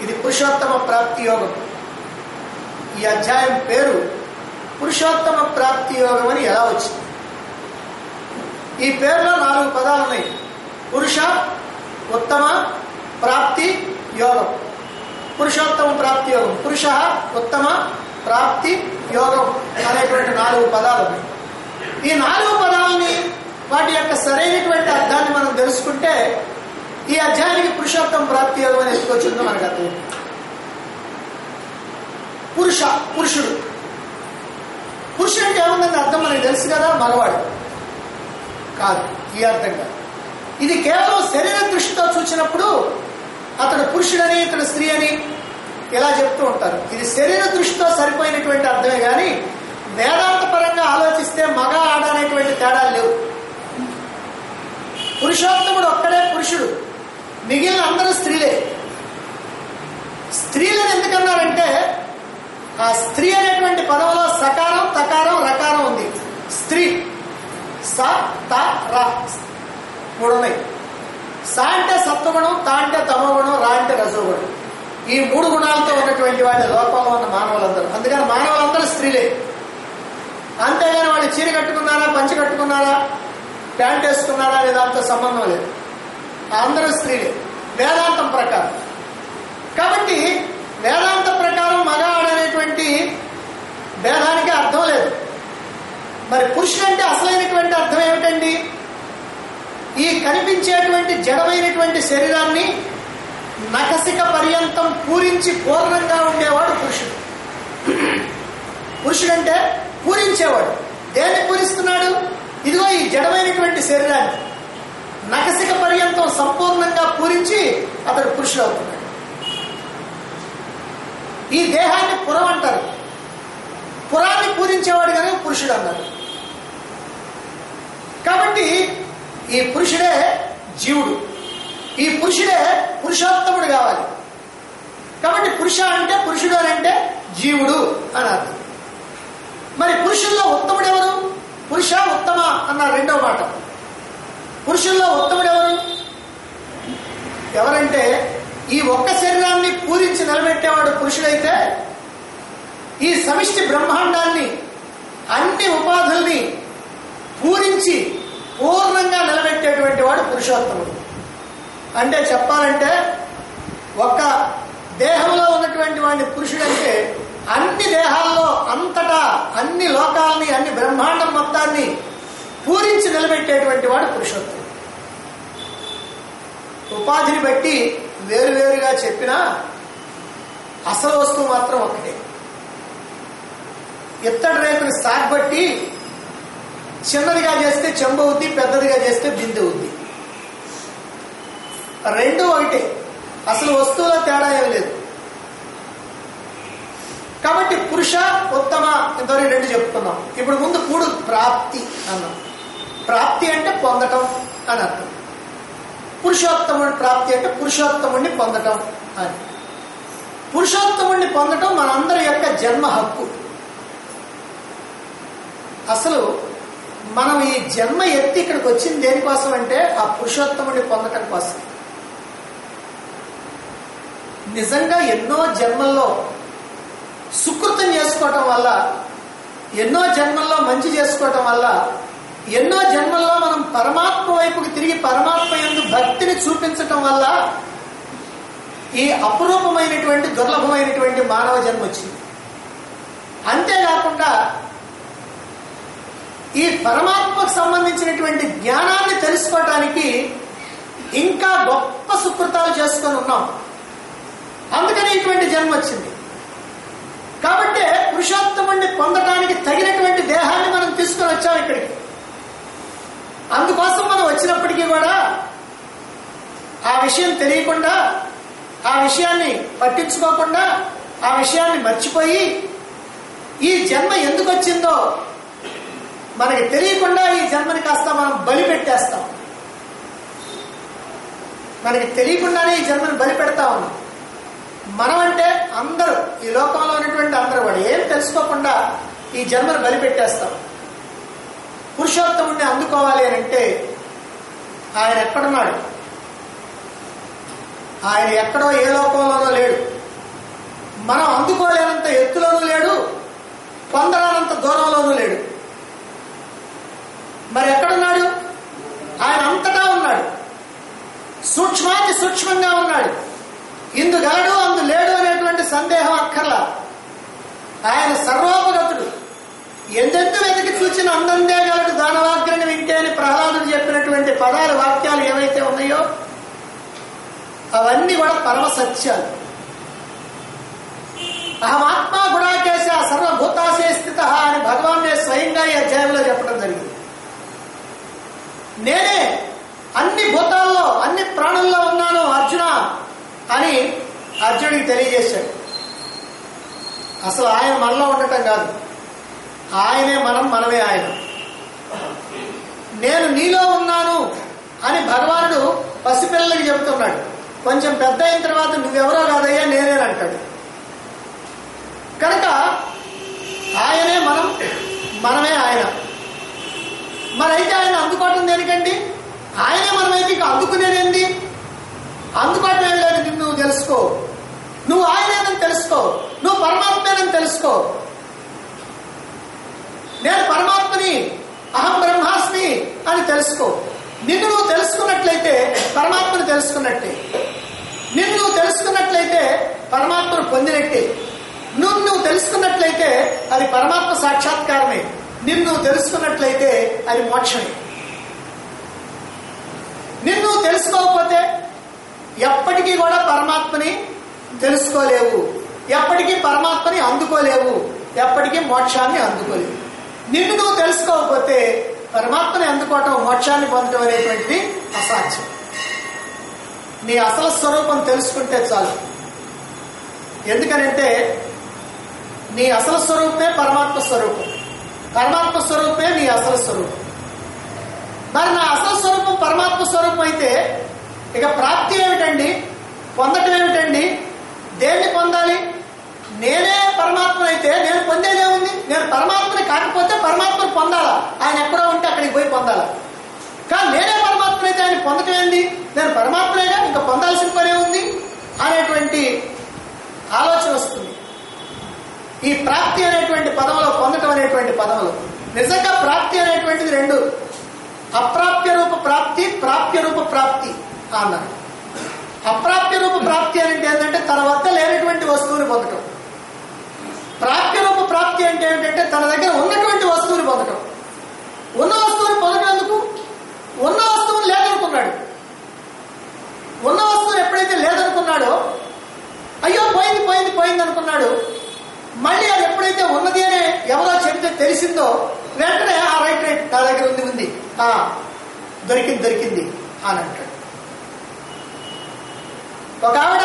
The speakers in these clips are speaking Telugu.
ఇది పురుషోత్తమ ప్రాప్తి యోగం ఈ అధ్యాయం పేరు పురుషోత్తమ ప్రాప్తి యోగం అని ఎలా వచ్చింది ఈ పేరులో నాలుగు పదాలు ఉన్నాయి పురుష ఉత్తమ ప్రాప్తి యోగం పురుషోత్తమ ప్రాప్తి యోగం పురుష ఉత్తమ ప్రాప్తి యోగం అనేటువంటి నాలుగు పదాలు ఉన్నాయి ఈ నాలుగు పదాలని వాటి యొక్క సరైనటువంటి అర్థాన్ని మనం తెలుసుకుంటే ఈ అధ్యాయానికి పురుషోత్తమ ప్రాప్తి యోగం అని ఎత్తుకొచ్చిందో మనకు అర్థం పురుష పురుషుడు పురుషుడు అంటే ఏముందని అర్థం మనకు తెలుసు కదా మగవాడు కాదు ఈ అర్థం కాదు ఇది కేవలం శరీర దృష్టితో చూసినప్పుడు అతడు పురుషుడని ఇతడు స్త్రీ అని ఇలా చెప్తూ ఉంటారు ఇది శరీర దృష్టితో సరిపోయినటువంటి అర్థమే కానీ వేదాంత పరంగా ఆలోచిస్తే మగ ఆడ అనేటువంటి తేడాలు లేవు పురుషోత్తముడు ఒక్కడే పురుషుడు మిగిలిన అందరూ స్త్రీలే స్త్రీలను ఎందుకన్నారంటే ఆ స్త్రీ అనేటువంటి పదంలో సకారం తకారం రకారం ఉంది స్త్రీ స త ర మూడు ఉన్నాయి స అంటే సత్వగుణం త అంటే తమోగుణం రా అంటే రజోగుణం ఈ మూడు గుణాలతో ఉన్నటువంటి వాళ్ళ లోకంలో ఉన్న మానవులందరూ అందుకని మానవులందరూ స్త్రీలే అంతేగాని వాళ్ళు చీర కట్టుకున్నారా పంచి కట్టుకున్నారా ప్యాంట్ వేసుకున్నారా అనే దాంతో సంబంధం లేదు అందరూ స్త్రీలే వేదాంతం ప్రకారం కాబట్టి వేదాంత ప్రకారం మగ ఆడనేటువంటి భేదానికి అర్థం లేదు మరి పురుషుడు అంటే అసలైనటువంటి అర్థం ఏమిటండి ఈ కనిపించేటువంటి జడమైనటువంటి శరీరాన్ని నకసిక పర్యంతం పూరించి పూర్ణంగా ఉండేవాడు పురుషుడు పురుషుడంటే పూరించేవాడు దేన్ని పూరిస్తున్నాడు ఇదిగో ఈ జడమైనటువంటి శరీరాన్ని నకసిక పర్యంతం సంపూర్ణంగా పూరించి అతడు పురుషుడు అవుతున్నాడు ఈ దేహాన్ని పురం అంటారు పురాన్ని పూరించేవాడు కనుక పురుషుడు అన్నారు కాబట్టి ఈ పురుషుడే జీవుడు ఈ పురుషుడే పురుషోత్తముడు కావాలి కాబట్టి పురుష అంటే పురుషుడు అని అంటే జీవుడు అని అర్థం మరి పురుషుల్లో ఉత్తముడు ఎవరు పురుష ఉత్తమ అన్న రెండో మాట పురుషుల్లో ఉత్తముడు ఎవరు ఎవరంటే ఈ ఒక్క శరీరాన్ని పూరించి నిలబెట్టేవాడు పురుషుడైతే ఈ సమిష్టి బ్రహ్మాండాన్ని అన్ని ఉపాధుల్ని పూరించి పూర్ణంగా నిలబెట్టేటువంటి వాడు పురుషోత్తముడు అంటే చెప్పాలంటే ఒక్క దేహంలో ఉన్నటువంటి వాడిని పురుషుడంటే అన్ని దేహాల్లో అంతటా అన్ని లోకాలని అన్ని బ్రహ్మాండం మొత్తాన్ని పూరించి నిలబెట్టేటువంటి వాడు పురుషోత్తముడు ఉపాధిని బట్టి వేరువేరుగా చెప్పినా అసలు వస్తువు మాత్రం ఒకటే ఇత్తడి రేకుని సాగబట్టి చిన్నదిగా చేస్తే చెంబు అవుద్ది పెద్దదిగా చేస్తే బిందె అవుద్ది రెండు ఒకటే అసలు వస్తువుల తేడా ఏం లేదు కాబట్టి పురుష ఉత్తమ ఇంతవరకు రెండు చెప్పుకున్నాం ఇప్పుడు ముందు కూడు ప్రాప్తి అన్నాం ప్రాప్తి అంటే పొందటం అని అర్థం పురుషోత్తముడి ప్రాప్తి అంటే పురుషోత్తముడిని పొందటం అని పురుషోత్తముడిని పొందటం మనందరి యొక్క జన్మ హక్కు అసలు మనం ఈ జన్మ ఎత్తి ఇక్కడికి వచ్చింది దేనికోసం అంటే ఆ పురుషోత్తముడిని పొందటం కోసం నిజంగా ఎన్నో జన్మల్లో సుకృతం చేసుకోవటం వల్ల ఎన్నో జన్మల్లో మంచి చేసుకోవటం వల్ల ఎన్నో జన్మల్లో మనం పరమాత్మ వైపుకి తిరిగి పరమాత్మ ఎందు భక్తిని చూపించటం వల్ల ఈ అపురూపమైనటువంటి దుర్లభమైనటువంటి మానవ జన్మ వచ్చింది అంతేకాకుండా ఈ పరమాత్మకు సంబంధించినటువంటి జ్ఞానాన్ని తెలుసుకోవటానికి ఇంకా గొప్ప సుకృతాలు చేసుకొని ఉన్నాం అందుకని ఇటువంటి జన్మ వచ్చింది కాబట్టి పురుషోత్తముడిని పొందడానికి తగినటువంటి దేహాన్ని మనం తీసుకొని వచ్చాం ఇక్కడికి అందుకోసం మనం వచ్చినప్పటికీ కూడా ఆ విషయం తెలియకుండా ఆ విషయాన్ని పట్టించుకోకుండా ఆ విషయాన్ని మర్చిపోయి ఈ జన్మ ఎందుకు వచ్చిందో మనకి తెలియకుండా ఈ జన్మని కాస్త మనం బలి పెట్టేస్తాం మనకి తెలియకుండానే ఈ జన్మని బలి పెడతా ఉన్నాం మనం అంటే అందరూ ఈ లోకంలో ఉన్నటువంటి అందరూ కూడా ఏం తెలుసుకోకుండా ఈ జన్మను బలి పెట్టేస్తాం పురుషోత్తముడిని అందుకోవాలి అని అంటే ఆయన ఎక్కడున్నాడు ఆయన ఎక్కడో ఏ లోకంలోనో లేడు మనం అందుకోలేనంత ఎత్తులోనూ లేడు పొందరానంత దూరంలోనూ లేడు మరి ఎక్కడున్నాడు ఆయన అంతటా ఉన్నాడు సూక్ష్మాతి సూక్ష్మంగా ఉన్నాడు ఇందు గలడు అందు లేడు అనేటువంటి సందేహం అక్కర్లా ఆయన సర్వోపగతుడు ఎందెందు వెతికి చూచిన అందందే గలడు దానవాగ్రని వింటే అని ప్రహ్లాదుడు చెప్పినటువంటి పదాలు వాక్యాలు ఏవైతే ఉన్నాయో అవన్నీ కూడా పరమ సత్యాలు అహమాత్మా గుణాకేశ సర్వభూతాశే స్థిత అని భగవాన్ స్వయంగా ఈ అధ్యాయంలో చెప్పడం జరిగింది నేనే అన్ని భూతాల్లో అన్ని ప్రాణుల్లో ఉన్నాను అర్జున అని అర్జునుడికి తెలియజేశాడు అసలు ఆయన మనలో ఉండటం కాదు ఆయనే మనం మనమే ఆయన నేను నీలో ఉన్నాను అని భగవానుడు పసిపిల్లలకి చెబుతున్నాడు కొంచెం పెద్ద అయిన తర్వాత నువ్వెవరో కాదయ్యా నేనేనంటాడు కనుక ఆయనే మనం మనమే ఆయన మరైతే ఆయన అందుకోవటం దేనికండి ఆయనే మనమైతే ఇక అందుకునేదేంది అందుకోవటం ఏం లేదు నిన్ను నువ్వు తెలుసుకో నువ్వు ఆయనేనని తెలుసుకో నువ్వు పరమాత్మేనని తెలుసుకో నేను పరమాత్మని అహం బ్రహ్మాస్మి అని తెలుసుకో నిన్ను నువ్వు తెలుసుకున్నట్లయితే పరమాత్మను తెలుసుకున్నట్టే నిన్ను నువ్వు తెలుసుకున్నట్లయితే పరమాత్మను పొందినట్టే నువ్వు నువ్వు తెలుసుకున్నట్లయితే అది పరమాత్మ సాక్షాత్కారమే నిన్ను నువ్వు తెలుసుకున్నట్లయితే అది మోక్షమే నిన్ను నువ్వు తెలుసుకోకపోతే ఎప్పటికీ కూడా పరమాత్మని తెలుసుకోలేవు ఎప్పటికీ పరమాత్మని అందుకోలేవు ఎప్పటికీ మోక్షాన్ని అందుకోలేవు నిన్ను నువ్వు తెలుసుకోకపోతే పరమాత్మని అందుకోవటం మోక్షాన్ని పొందడం అనేటువంటిది అసాధ్యం నీ అసలు స్వరూపం తెలుసుకుంటే చాలు ఎందుకనంటే నీ అసలు స్వరూపమే పరమాత్మ స్వరూపం పరమాత్మ స్వరూపమే నీ అసలు స్వరూపం మరి నా అసలు స్వరూపం పరమాత్మ స్వరూపం అయితే ఇక ప్రాప్తి ఏమిటండి పొందటం ఏమిటండి దేన్ని పొందాలి నేనే పరమాత్మ అయితే నేను పొందేదేముంది నేను పరమాత్మని కాకపోతే పరమాత్మను పొందాలా ఆయన ఎక్కడో ఉంటే అక్కడికి పోయి పొందాలా కానీ నేనే పరమాత్మ అయితే ఆయన పొందటం ఏంది నేను పరమాత్మనేగా ఇంకా పొందాల్సిన పనే ఉంది అనేటువంటి ఆలోచన వస్తుంది ఈ ప్రాప్తి అనేటువంటి పదంలో పొందటం అనేటువంటి పదంలో నిజంగా ప్రాప్తి అనేటువంటిది రెండు అప్రాప్య రూప ప్రాప్తి ప్రాప్య రూప ప్రాప్తి అన్నారు అప్రాప్య రూప ప్రాప్తి అంటే ఏంటంటే తన వద్ద లేనటువంటి వస్తువుని పొందటం ప్రాప్య రూప ప్రాప్తి అంటే ఏంటంటే తన దగ్గర ఉన్నటువంటి వస్తువుని పొందటం ఉన్న వస్తువుని పొందటం ఎందుకు ఉన్న వస్తువుని లేదనుకున్నాడు ఉన్న వస్తువుని ఎప్పుడైతే లేదనుకున్నాడో అయ్యో పోయింది పోయింది పోయింది అనుకున్నాడు మళ్ళీ అది ఎప్పుడైతే ఉన్నది అనే ఎవరో చెప్తే తెలిసిందో వెంటనే ఆ రైట్ రైట్ నా దగ్గర ఉంది ఉంది ఆ దొరికింది దొరికింది అని అంటాడు ఒక ఆవిడ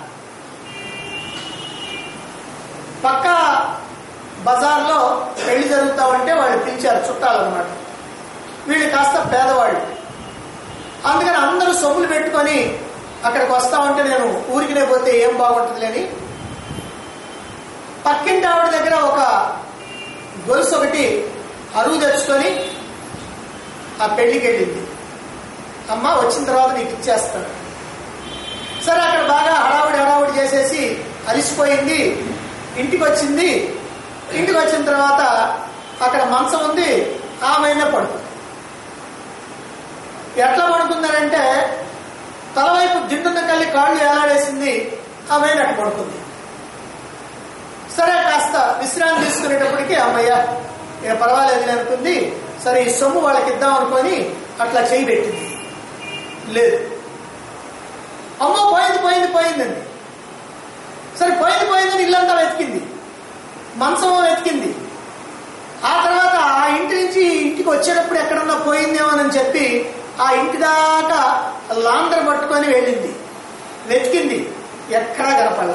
పక్క బజార్లో పెళ్లి జరుగుతా ఉంటే వాళ్ళు పిలిచారు చుట్టాలు అనమాట వీళ్ళు కాస్త పేదవాళ్ళు అందుకని అందరూ సొమ్ములు పెట్టుకొని అక్కడికి వస్తా ఉంటే నేను ఊరికినే పోతే ఏం బాగుంటుంది అని పక్కింటి ఆవిడ దగ్గర ఒక గొలుసు ఒకటి అరువు తెచ్చుకొని ఆ పెళ్లికి వెళ్ళింది అమ్మ వచ్చిన తర్వాత నీకు ఇచ్చేస్తాను సరే అక్కడ బాగా హడావుడి హడావుడి చేసేసి అలిసిపోయింది ఇంటికి వచ్చింది ఇంటికి వచ్చిన తర్వాత అక్కడ మంచం ఉంది ఆమెనే పడుకుంది ఎట్లా పడుకుందనంటే తలవైపు దిండున్న కళ్ళి కాళ్ళు ఏలాడేసింది ఆమె అట్లా పడుకుంది సరే కాస్త విశ్రాంతి తీసుకునేటప్పటికి అమ్మయ్య ఇక పర్వాలేదు అనుకుంది సరే ఈ సొమ్ము వాళ్ళకి ఇద్దాం అనుకొని అట్లా చేయి పెట్టింది లేదు అమ్మ పోయింది పోయింది పోయిందండి సరే పోయింది పోయిందని ఇల్లంతా వెతికింది మంచం వెతికింది ఆ తర్వాత ఆ ఇంటి నుంచి ఇంటికి వచ్చేటప్పుడు ఎక్కడన్నా పోయిందేమోనని చెప్పి ఆ ఇంటి దాకా లాందరు పట్టుకొని వెళ్ళింది వెతికింది ఎక్కడా కనపడలా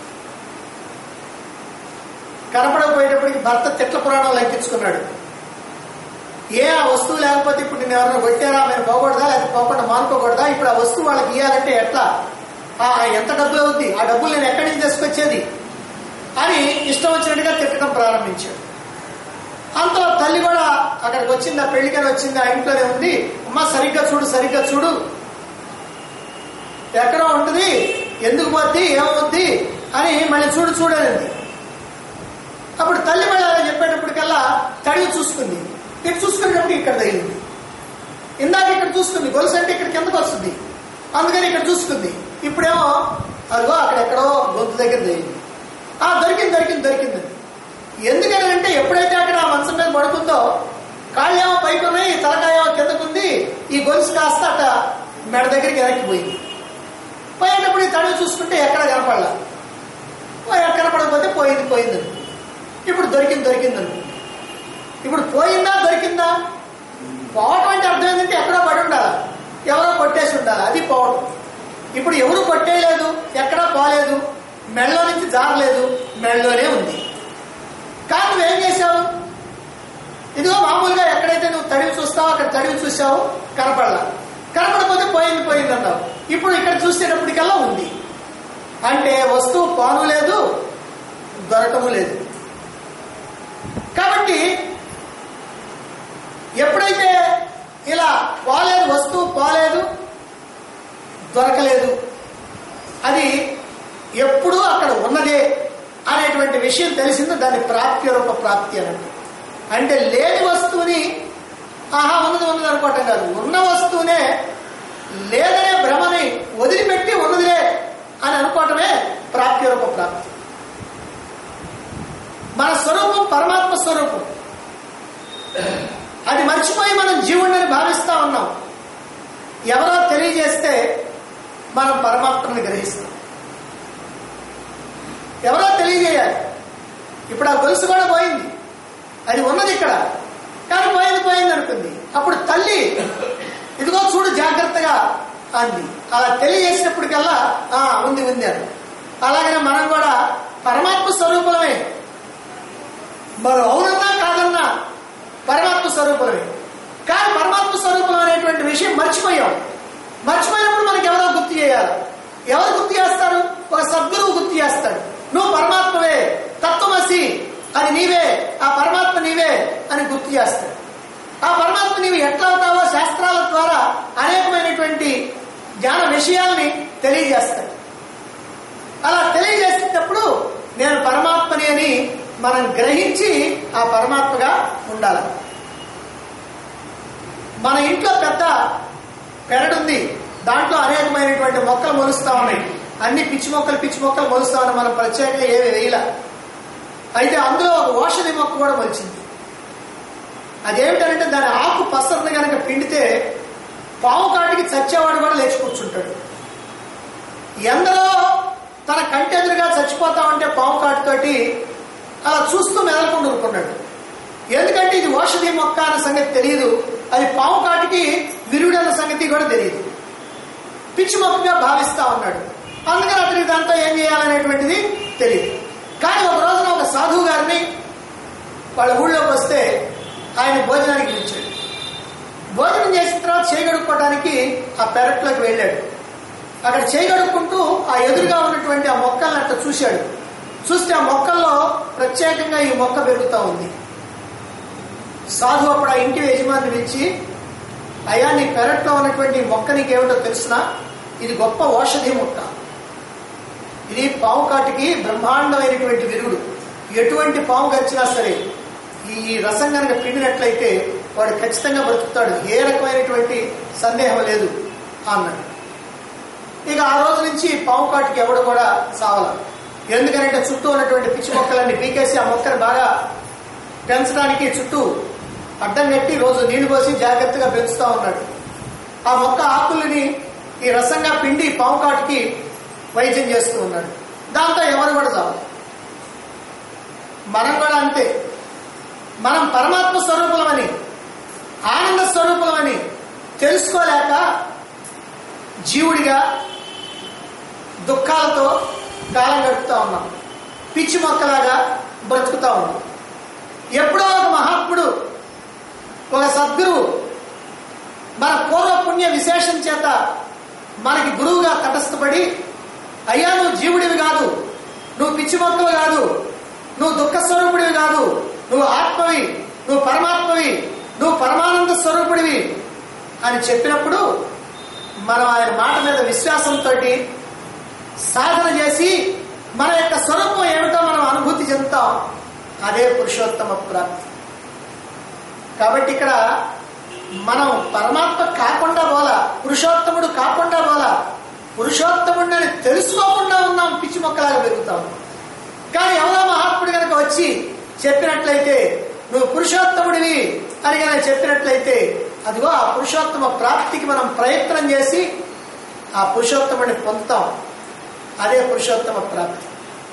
కనపడకపోయేటప్పటికి భర్త తిట్ల పురాణం లెక్కించుకున్నాడు ఏ ఆ వస్తువు లేకపోతే ఇప్పుడు నేను ఎవరైనా కొట్టారా మేము పోకూడదా లేకపోతే పోకుండా మానుకోకూడదా ఇప్పుడు ఆ వస్తువు వాళ్ళకి ఇవ్వాలంటే ఎట్లా ఆ ఎంత డబ్బులు అవుద్ది ఆ డబ్బులు నేను ఎక్కడి నుంచి తీసుకొచ్చేది అని ఇష్టం వచ్చినట్టుగా తిట్టడం ప్రారంభించాడు అంతలో తల్లి కూడా అక్కడికి వచ్చింది ఆ పెళ్లికని వచ్చింది ఆ ఇంట్లోనే ఉంది అమ్మ సరిగ్గా చూడు సరిగ్గా చూడు ఎక్కడో ఉంటుంది ఎందుకు పోద్ది ఏమవుద్ది అని మళ్ళీ చూడు చూడలేదు అప్పుడు తల్లి మళ్ళీ అలా చెప్పేటప్పటికల్లా తడివి చూసుకుంది ఇక్కడ చూసుకునేటప్పుడు ఇక్కడ తగిలింది ఇందాక ఇక్కడ చూసుకుంది గొలుసు అంటే ఇక్కడ కిందకు వస్తుంది అందుకని ఇక్కడ చూసుకుంది ఇప్పుడేమో అదిగో అక్కడెక్కడో గొంతు దగ్గర తగిలింది ఆ దొరికింది దొరికింది దొరికింది ఎందుకని అంటే ఎప్పుడైతే అక్కడ ఆ మంచం మీద పడుకుందో కాళ్ళేమో పైకి ఉన్నాయి తలకాయేమో కిందకుంది ఈ గొలుసు కాస్త అట్ట మెడ దగ్గరికి వెనక్కి పోయింది పోయేటప్పుడు ఈ తడివి చూసుకుంటే ఎక్కడ కనపడలా ఎక్కడ కనపడకపోతే పోయింది పోయింది అనుకో. ఇప్పుడు దొరికింది దొరికింది అనుకో. ఇప్పుడు పోయిందా దొరికిందా పోవటం అంటే అర్థం ఏంటంటే ఎక్కడో పడి ఉండాలి ఎవరో కొట్టేసి ఉండాలి అది పోవటం ఇప్పుడు ఎవరు కొట్టేయలేదు ఎక్కడా పోలేదు మెడలో నుంచి జారలేదు మెడలోనే ఉంది కానీ నువ్వేం చేశావు ఇదిగో మామూలుగా ఎక్కడైతే నువ్వు తడివి చూస్తావో అక్కడ తడివి చూసావు కనపడలా కనపడకపోతే పోయింది పోయింది అన్నావు ఇప్పుడు ఇక్కడ చూసేటప్పటికల్లా ఉంది అంటే వస్తువు పాను లేదు దొరకము లేదు కాబట్టి ఎప్పుడైతే ఇలా పోలేదు వస్తువు పోలేదు దొరకలేదు అది ఎప్పుడూ అక్కడ ఉన్నదే అనేటువంటి విషయం తెలిసిందో దాని ప్రాప్తి రూప ప్రాప్తి అన్నట్టు అంటే లేని వస్తువుని ఆహా ఉన్నది ఉన్నది అనుకోవటం కాదు ఉన్న వస్తువునే లేదనే భ్రమని వదిలిపెట్టి ఉన్నదిలే అని అనుకోవటమే ప్రాప్తి రూప ప్రాప్తి మన స్వరూపం పరమాత్మ స్వరూపం అది మర్చిపోయి మనం జీవుడిని భావిస్తా ఉన్నాం ఎవరో తెలియజేస్తే మనం పరమాత్మని గ్రహిస్తాం ఎవరో తెలియజేయాలి ఇప్పుడు ఆ గొలుసు కూడా పోయింది అది ఉన్నది ఇక్కడ కానీ పోయింది పోయింది అనుకుంది అప్పుడు తల్లి ఇదిగో చూడు జాగ్రత్తగా అంది అలా తెలియజేసినప్పటికల్లా ఆ ఉంది ఉంది అని అలాగనే మనం కూడా పరమాత్మ స్వరూపమే మనం అవునన్నా కాదన్నా పరమాత్మ స్వరూపమే కానీ పరమాత్మ స్వరూపం అనేటువంటి విషయం మర్చిపోయాం మర్చిపోయినప్పుడు మనకి ఎవరో గుర్తు చేయాలి ఎవరు గుర్తు చేస్తారు ఒక సద్గురువు గుర్తు చేస్తాడు నువ్వు పరమాత్మవే తత్వమసి అది నీవే ఆ పరమాత్మ నీవే అని గుర్తు చేస్తాడు ఆ పరమాత్మ నీవు ఎట్లా అవుతావో శాస్త్రాల ద్వారా అనేకమైనటువంటి జ్ఞాన విషయాల్ని తెలియజేస్తాడు అలా తెలియజేసేటప్పుడు నేను పరమాత్మని అని మనం గ్రహించి ఆ పరమాత్మగా ఉండాలి మన ఇంట్లో పెద్ద పెరడుంది దాంట్లో అనేకమైనటువంటి మొక్కలు మొలుస్తా ఉన్నాయి అన్ని పిచ్చి మొక్కలు పిచ్చి మొక్కలు మొలుస్తా ఉన్నాయి మనం ప్రత్యేకంగా ఏమి వేయల అయితే అందులో ఒక ఔషధి మొక్క కూడా మొలిచింది అదేమిటంటే దాని ఆకు పసరుని కనుక పిండితే పావు కాటికి చచ్చేవాడు కూడా లేచి కూర్చుంటాడు ఎందరో తన కంటెదురుగా చచ్చిపోతా ఉంటే పావు కాటితోటి అలా చూస్తూ మెదలకుండా ఊరుకున్నాడు ఎందుకంటే ఇది ఔషధి మొక్క అన్న సంగతి తెలియదు అది పావు కాటికి విరుడు అన్న సంగతి కూడా తెలియదు పిచ్చి మొక్కగా భావిస్తా ఉన్నాడు అందుకని అతనికి దాంతో ఏం చేయాలనేటువంటిది తెలియదు కానీ ఒక రోజున ఒక సాధువు గారిని వాళ్ళ ఊళ్ళోకి వస్తే ఆయన భోజనానికి పిలిచాడు భోజనం చేసిన తర్వాత చేయగడుక్కోవడానికి ఆ పెరట్లోకి వెళ్ళాడు అక్కడ చేయగడుక్కుంటూ ఆ ఎదురుగా ఉన్నటువంటి ఆ మొక్కల్ని అట్లా చూశాడు చూస్తే ఆ మొక్కల్లో ప్రత్యేకంగా ఈ మొక్క పెరుగుతూ ఉంది సాధు అప్పుడు ఆ ఇంటి యజమాని పిలిచి అయ్యా నీ పెరట్లో ఉన్నటువంటి ఈ మొక్క నీకేమిటో తెలుసునా ఇది గొప్ప ఔషధి మొక్క ఇది పాము కాటికి బ్రహ్మాండమైనటువంటి విరుగుడు ఎటువంటి పాము గరిచినా సరే ఈ రసం కనుక పిండినట్లయితే వాడు ఖచ్చితంగా బ్రతుకుతాడు ఏ రకమైనటువంటి సందేహం లేదు అన్నాడు ఇక ఆ రోజు నుంచి పాము కాటికి ఎవడు కూడా సావల ఎందుకంటే చుట్టూ ఉన్నటువంటి పిచ్చి మొక్కలన్నీ పీకేసి ఆ మొక్కను బాగా పెంచడానికి చుట్టూ అడ్డం కట్టి రోజు నీళ్లు పోసి జాగ్రత్తగా పెంచుతా ఉన్నాడు ఆ మొక్క ఆకుల్ని ఈ రసంగా పిండి పాము కాటికి వైద్యం చేస్తూ ఉన్నాడు దాంతో ఎవరు కూడా చావు మనం కూడా అంతే మనం పరమాత్మ స్వరూపులమని ఆనంద స్వరూపులమని తెలుసుకోలేక జీవుడిగా దుఃఖాలతో కాలం గడుపుతా ఉన్నాం పిచ్చి మొక్కలాగా బ్రతుకుతా ఉన్నాం ఎప్పుడో ఒక మహాత్ముడు ఒక సద్గురువు మన పూర్వ పుణ్య విశేషం చేత మనకి గురువుగా తటస్థపడి అయ్యా నువ్వు జీవుడివి కాదు నువ్వు పిచ్చి మొక్కలు కాదు నువ్వు దుఃఖ స్వరూపుడివి కాదు నువ్వు ఆత్మవి నువ్వు పరమాత్మవి నువ్వు పరమానంద స్వరూపుడివి అని చెప్పినప్పుడు మనం ఆయన మాట మీద విశ్వాసంతో సాధన చేసి మన యొక్క అదే పురుషోత్తమ ప్రాప్తి కాబట్టి ఇక్కడ మనం పరమాత్మ కాకుండా పోలా పురుషోత్తముడు కాకుండా పోలా పురుషోత్తముడిని అని తెలుసుకోకుండా ఉన్నాం పిచ్చి మొక్కలాగా పెరుగుతాం కానీ ఎవరో మహాత్ముడు కనుక వచ్చి చెప్పినట్లయితే నువ్వు పురుషోత్తముడివి అని కనుక చెప్పినట్లయితే అదిగో ఆ పురుషోత్తమ ప్రాప్తికి మనం ప్రయత్నం చేసి ఆ పురుషోత్తముడిని పొందుతాం అదే పురుషోత్తమ ప్రాప్తి